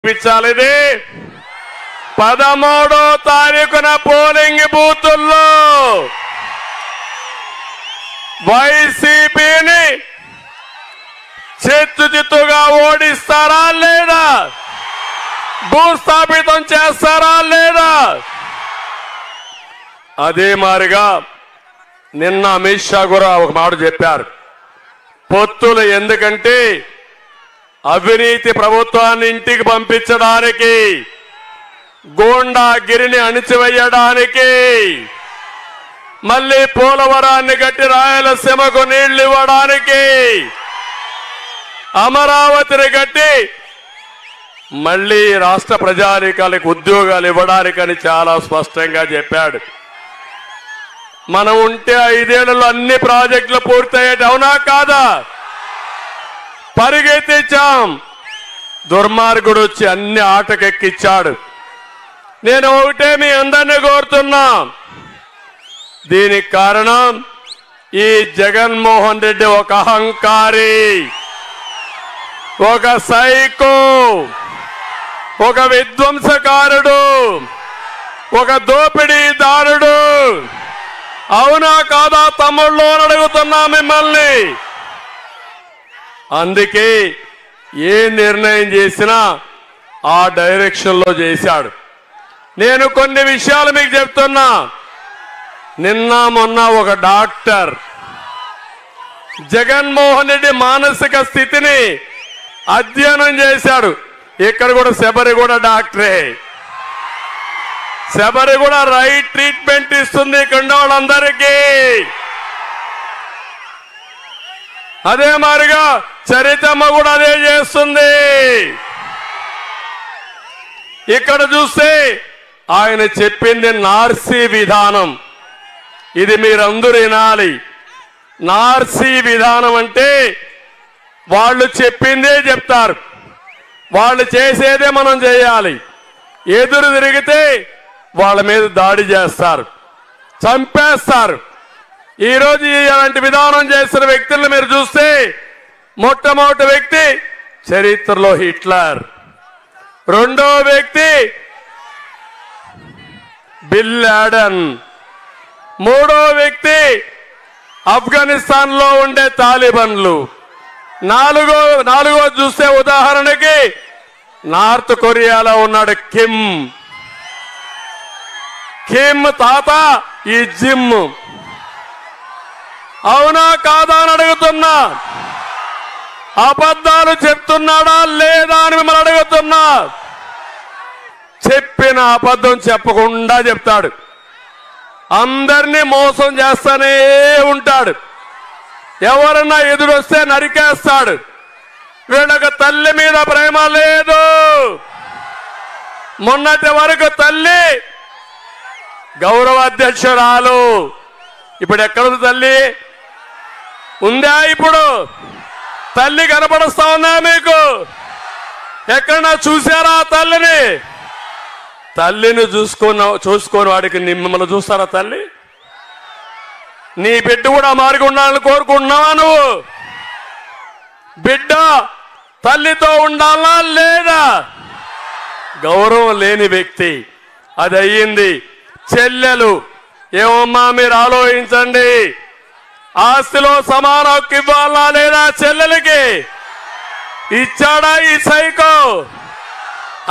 ఇప్పించాలిది పదమూడో తారీఖున పోలింగ్ బూతుల్లో వైసీపీని చిత్తుచిత్తుగా ఓడిస్తారా లేదా భూస్థాపితం చేస్తారా లేదా అదే మారిగా నిన్న అమిత్ షా కూడా ఒక మాట చెప్పారు పొత్తులు ఎందుకంటే అవినీతి ప్రభుత్వాన్ని ఇంటికి పంపించడానికి గోండాగిరిని అణిచివేయడానికి మళ్ళీ పోలవరాన్ని కట్టి రాయలసీమకు నీళ్లు ఇవ్వడానికి అమరావతిని కట్టి మళ్ళీ రాష్ట్ర ప్రజానికాలకు ఉద్యోగాలు ఇవ్వడానికని చాలా స్పష్టంగా చెప్పాడు మనం ఉంటే ఐదేళ్లలో అన్ని ప్రాజెక్టులు పూర్తయ్యేటి అవునా కాదా పరిగెత్తించాం దుర్మార్గుడు వచ్చి అన్ని ఆటకెక్కిచ్చాడు నేను ఒకటే మీ అందరినీ కోరుతున్నా దీనికి కారణం ఈ జగన్మోహన్ రెడ్డి ఒక అహంకారి ఒక సైకో ఒక విధ్వంసకారుడు ఒక దోపిడీదారుడు అవునా కాదా తమ్ముళ్ళు అని అడుగుతున్నా మిమ్మల్ని అందుకే ఏ నిర్ణయం చేసినా ఆ డైరెక్షన్ లో చేశాడు నేను కొన్ని విషయాలు మీకు చెప్తున్నా నిన్న మొన్న ఒక డాక్టర్ జగన్మోహన్ రెడ్డి మానసిక స్థితిని అధ్యయనం చేశాడు ఇక్కడ కూడా శబరి కూడా డాక్టరే శబరి కూడా రైట్ ట్రీట్మెంట్ ఇస్తుంది ఇక్కడ ఉన్న వాళ్ళందరికీ అదే మారిగా చరితమ్మ కూడా అదే చేస్తుంది ఇక్కడ చూస్తే ఆయన చెప్పింది నార్సీ విధానం ఇది మీరందరూ వినాలి నార్సీ విధానం అంటే వాళ్ళు చెప్పిందే చెప్తారు వాళ్ళు చేసేదే మనం చేయాలి ఎదురు తిరిగితే వాళ్ళ మీద దాడి చేస్తారు చంపేస్తారు ఈ రోజు ఇలాంటి విధానం చేసిన వ్యక్తులను మీరు చూస్తే మొట్టమొదటి వ్యక్తి చరిత్రలో హిట్లర్ రెండో వ్యక్తి బిల్ లాడన్ మూడో వ్యక్తి ఆఫ్ఘనిస్తాన్ లో ఉండే తాలిబన్లు నాలుగో నాలుగో చూస్తే ఉదాహరణకి నార్త్ కొరియాలో ఉన్నాడు కిమ్ కిమ్ తాత ఈ జిమ్ అవునా కాదా అని అడుగుతున్నా అబద్ధాలు చెప్తున్నాడా లేదా అని మిమ్మల్ని అడుగుతున్నా చెప్పిన అబద్ధం చెప్పకుండా చెప్తాడు అందరినీ మోసం చేస్తానే ఉంటాడు ఎవరన్నా ఎదురొస్తే నరికేస్తాడు వీళ్ళకి తల్లి మీద ప్రేమ లేదు మొన్నటి వరకు తల్లి గౌరవ అధ్యక్షురాలు ఇప్పుడు ఎక్కడుంది తల్లి ఉందా ఇప్పుడు తల్లి కనపడుస్తా ఉందా మీకు ఎక్కడన్నా చూసారా ఆ తల్లిని తల్లిని చూసుకున్న చూసుకొని వాడికి ని- మిమ్మల్ని చూస్తారా తల్లి నీ బిడ్డ కూడా మారిగి ఉండాలని కోరుకుంటున్నావా నువ్వు బిడ్డ తల్లితో ఉండాలా లేదా గౌరవం లేని వ్యక్తి అది అయ్యింది చెల్లెలు ఏమమ్మా మీరు ఆలోచించండి ఆస్తిలో సమాన హక్కు ఇవ్వాలా లేదా చెల్లెలకి ఇచ్చాడా ఈ సైకో